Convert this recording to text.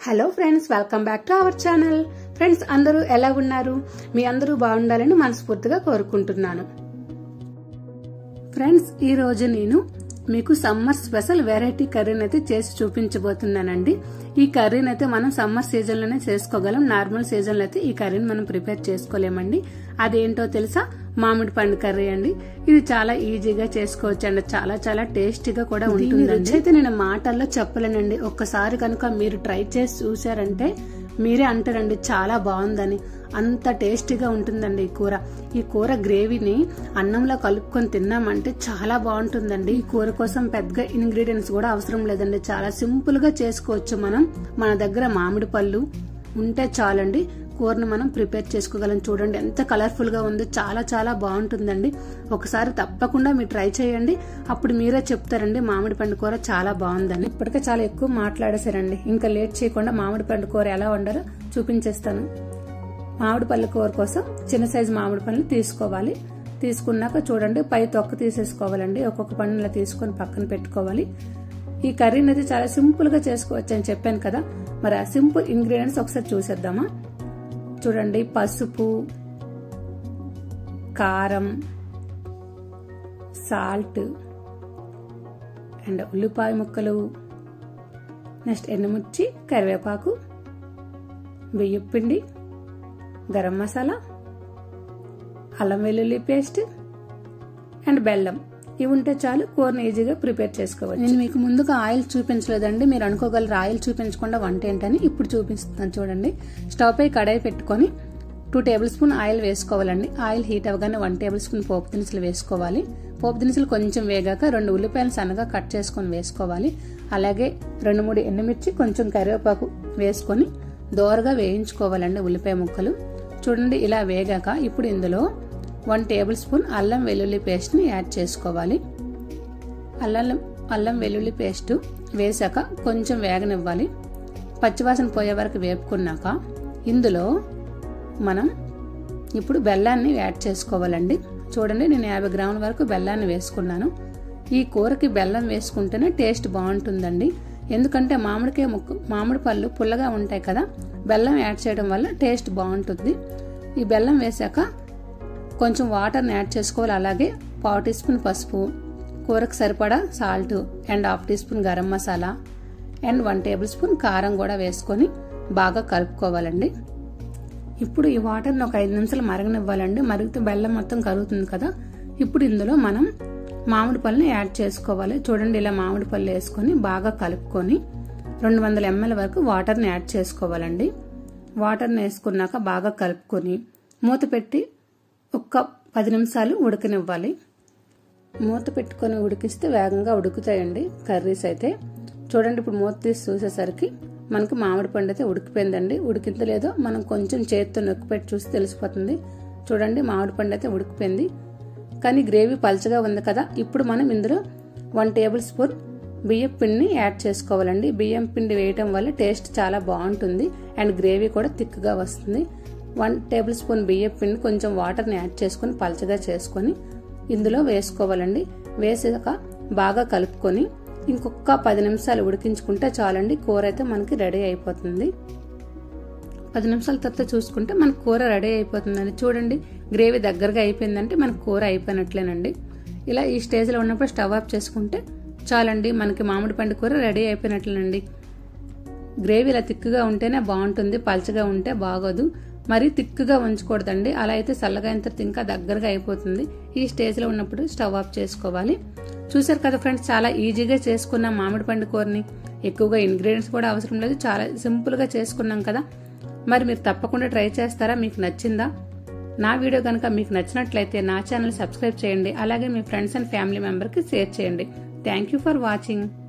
hello friends welcome back to our channel friends అందరూ ఎలా ఉన్నారు మీ అందరూ బాగుండాలని మనస్ఫూర్తిగా కోరుకుంటున్నాను ఫ్రెండ్స్ ఈ రోజు నేను మీకు సమ్మర్ స్పెషల్ వెరైటీ కర్రీని అయితే చేసి చూపించబోతున్నానండి ఈ కర్రీని అయితే మనం సమ్మర్ సీజన్ లోనే చేసుకోగలం నార్మల్ సీజన్ లో అయితే ఈ కర్రీని మనం ప్రిపేర్ చేసుకోలేమండి అదేంటో తెలుసా మామిడి పండు కర్రీ అండి ఇది చాలా ఈజీగా చేసుకోవచ్చు అండి చాలా చాలా టేస్టీగా కూడా ఉంటుంది అయితే నేను మాటల్లో చెప్పలేనండి ఒక్కసారి కనుక మీరు ట్రై చేసి చూసారంటే మీరే అంటారండి చాలా బాగుందని అంత టేస్టీగా ఉంటుందండి ఈ కూర ఈ కూర గ్రేవీని అన్నంలో కలుపుకొని తిన్నామంటే చాలా బాగుంటుందండి ఈ కూర కోసం పెద్దగా ఇంగ్రీడియంట్స్ కూడా అవసరం లేదండి చాలా సింపుల్ గా చేసుకోవచ్చు మనం మన దగ్గర మామిడి పళ్ళు ఉంటే చాలండి కూరను మనం ప్రిపేర్ చేసుకోగలం చూడండి ఎంత కలర్ఫుల్ గా ఉందో చాలా చాలా బాగుంటుందండి ఒకసారి తప్పకుండా మీరు ట్రై చేయండి అప్పుడు మీరే చెప్తారండి మామిడి పండు కూర చాలా బాగుందని ఇప్పటికే చాలా ఎక్కువ మాట్లాడేశారండి ఇంకా లేట్ చేయకుండా మామిడి పండు కూర ఎలా వండాలో చూపించేస్తాను మామిడి పళ్ళు కూర కోసం చిన్న సైజు మామిడి పండ్లు తీసుకోవాలి తీసుకున్నాక చూడండి పై తొక్క తీసేసుకోవాలండి ఒక్కొక్క పండులా తీసుకొని పక్కన పెట్టుకోవాలి ఈ కర్రీని అయితే చాలా సింపుల్ గా చేసుకోవచ్చు అని చెప్పాను కదా మరి ఆ సింపుల్ ఇంగ్రీడియంట్స్ ఒకసారి చూసేద్దామా చూడండి పసుపు కారం సాల్ట్ అండ్ ఉల్లిపాయ ముక్కలు నెక్స్ట్ ఎండుమిర్చి కరివేపాకు బియ్యపిండి గరం మసాలా అల్లం వెల్లుల్లి పేస్ట్ అండ్ బెల్లం ఇవి ఉంటే చాలు కూరని ఈజీగా ప్రిపేర్ చేసుకోవచ్చు నేను మీకు ముందుగా ఆయిల్ చూపించలేదండి మీరు అనుకోగలరు ఆయిల్ చూపించకుండా వంట ఏంటని ఇప్పుడు చూపిస్తున్నాను చూడండి స్టవ్ పై కడాయి పెట్టుకొని టూ టేబుల్ స్పూన్ ఆయిల్ వేసుకోవాలండి ఆయిల్ హీట్ అవ్వగానే వన్ టేబుల్ స్పూన్ పోపు దినుసులు వేసుకోవాలి పోపు దినుసులు కొంచెం వేగాక రెండు ఉల్లిపాయలు సన్నగా కట్ చేసుకొని వేసుకోవాలి అలాగే రెండు మూడు ఎండుమిర్చి కొంచెం కరివేపాకు వేసుకొని దోరగా వేయించుకోవాలండి ఉల్లిపాయ ముక్కలు చూడండి ఇలా వేగాక ఇప్పుడు ఇందులో వన్ టేబుల్ స్పూన్ అల్లం వెల్లుల్లి పేస్ట్ని యాడ్ చేసుకోవాలి అల్లం అల్లం వెల్లుల్లి పేస్ట్ వేసాక కొంచెం వేగనివ్వాలి పచ్చివాసన పోయే వరకు వేపుకున్నాక ఇందులో మనం ఇప్పుడు బెల్లాన్ని యాడ్ చేసుకోవాలండి చూడండి నేను యాభై గ్రాముల వరకు బెల్లాన్ని వేసుకున్నాను ఈ కూరకి బెల్లం వేసుకుంటేనే టేస్ట్ బాగుంటుందండి ఎందుకంటే మామిడికాయ ముక్కు మామిడి పళ్ళు పుల్లగా ఉంటాయి కదా బెల్లం యాడ్ చేయడం వల్ల టేస్ట్ బాగుంటుంది ఈ బెల్లం వేసాక కొంచెం వాటర్ని యాడ్ చేసుకోవాలి అలాగే పావు టీ స్పూన్ పసుపు కూరకు సరిపడా salt and half teaspoon garam masala and one tablespoon కారం కూడా వేసుకొని బాగా కలుపుకోవాలండి ఇప్పుడు ఈ వాటర్ని ఒక ఐదు నిమిషాలు మరగనివ్వాలండి మరిగితే బెల్లం మొత్తం కరుగుతుంది కదా ఇప్పుడు ఇందులో మనం మామిడి పళ్ళని యాడ్ చేసుకోవాలి చూడండి ఇలా మామిడి పళ్ళు వేసుకొని బాగా కలుపుకొని రెండు వందల ఎంఎల్ వరకు వాటర్ని యాడ్ చేసుకోవాలండి వాటర్ని వేసుకున్నాక బాగా కలుపుకొని మూత పెట్టి ఒక్క పది నిమిషాలు ఉడకనివ్వాలి మూత పెట్టుకొని ఉడికిస్తే వేగంగా ఉడుకుతాయండి కర్రీస్ అయితే చూడండి ఇప్పుడు మూత తీసి చూసేసరికి మనకు మామిడి పండు అయితే ఉడికిపోయిందండి ఉడికిందో లేదో మనం కొంచెం చేతితో నొక్కి పెట్టి చూసి తెలిసిపోతుంది చూడండి మామిడి పండు అయితే ఉడికిపోయింది కానీ గ్రేవీ పలచగా ఉంది కదా ఇప్పుడు మనం ఇందులో వన్ టేబుల్ స్పూన్ బియ్యం పిండిని యాడ్ చేసుకోవాలండి బియ్యం పిండి వేయటం వల్ల టేస్ట్ చాలా బాగుంటుంది అండ్ గ్రేవీ కూడా థిక్గా వస్తుంది వన్ టేబుల్ స్పూన్ బియ్యం పిండి కొంచెం వాటర్ని యాడ్ చేసుకొని పలచగా చేసుకొని ఇందులో వేసుకోవాలండి వేసాక బాగా కలుపుకొని ఇంకొక పది నిమిషాలు ఉడికించుకుంటే చాలండి కూర అయితే మనకి రెడీ అయిపోతుంది పది నిమిషాల తర్వాత చూసుకుంటే మన కూర రెడీ అయిపోతుందండి చూడండి గ్రేవీ దగ్గరగా అయిపోయిందంటే మన కూర అయిపోయినట్లేనండి ఇలా ఈ స్టేజ్లో ఉన్నప్పుడు స్టవ్ ఆఫ్ చేసుకుంటే చాలండి మనకి మామిడి పండు కూర రెడీ అయిపోయినట్లేనండి గ్రేవీ ఇలా తిక్కుగా ఉంటేనే బాగుంటుంది పలచగా ఉంటే బాగోదు మరీ తిక్కుగా ఉంచకూడదండి అలా అయితే చల్లగా అయిన తర్వాత ఇంకా దగ్గరగా అయిపోతుంది ఈ స్టేజ్లో ఉన్నప్పుడు స్టవ్ ఆఫ్ చేసుకోవాలి చూసారు కదా ఫ్రెండ్స్ చాలా ఈజీగా చేసుకున్నాం మామిడి పండు కూరని ఎక్కువగా ఇంగ్రీడియంట్స్ కూడా అవసరం లేదు చాలా సింపుల్గా చేసుకున్నాం కదా మరి మీరు తప్పకుండా ట్రై చేస్తారా మీకు నచ్చిందా నా వీడియో కనుక మీకు నచ్చినట్లయితే నా ఛానల్ సబ్స్క్రైబ్ చేయండి అలాగే మీ ఫ్రెండ్స్ అండ్ ఫ్యామిలీ మెంబర్కి షేర్ చేయండి థ్యాంక్ యూ ఫర్ వాచింగ్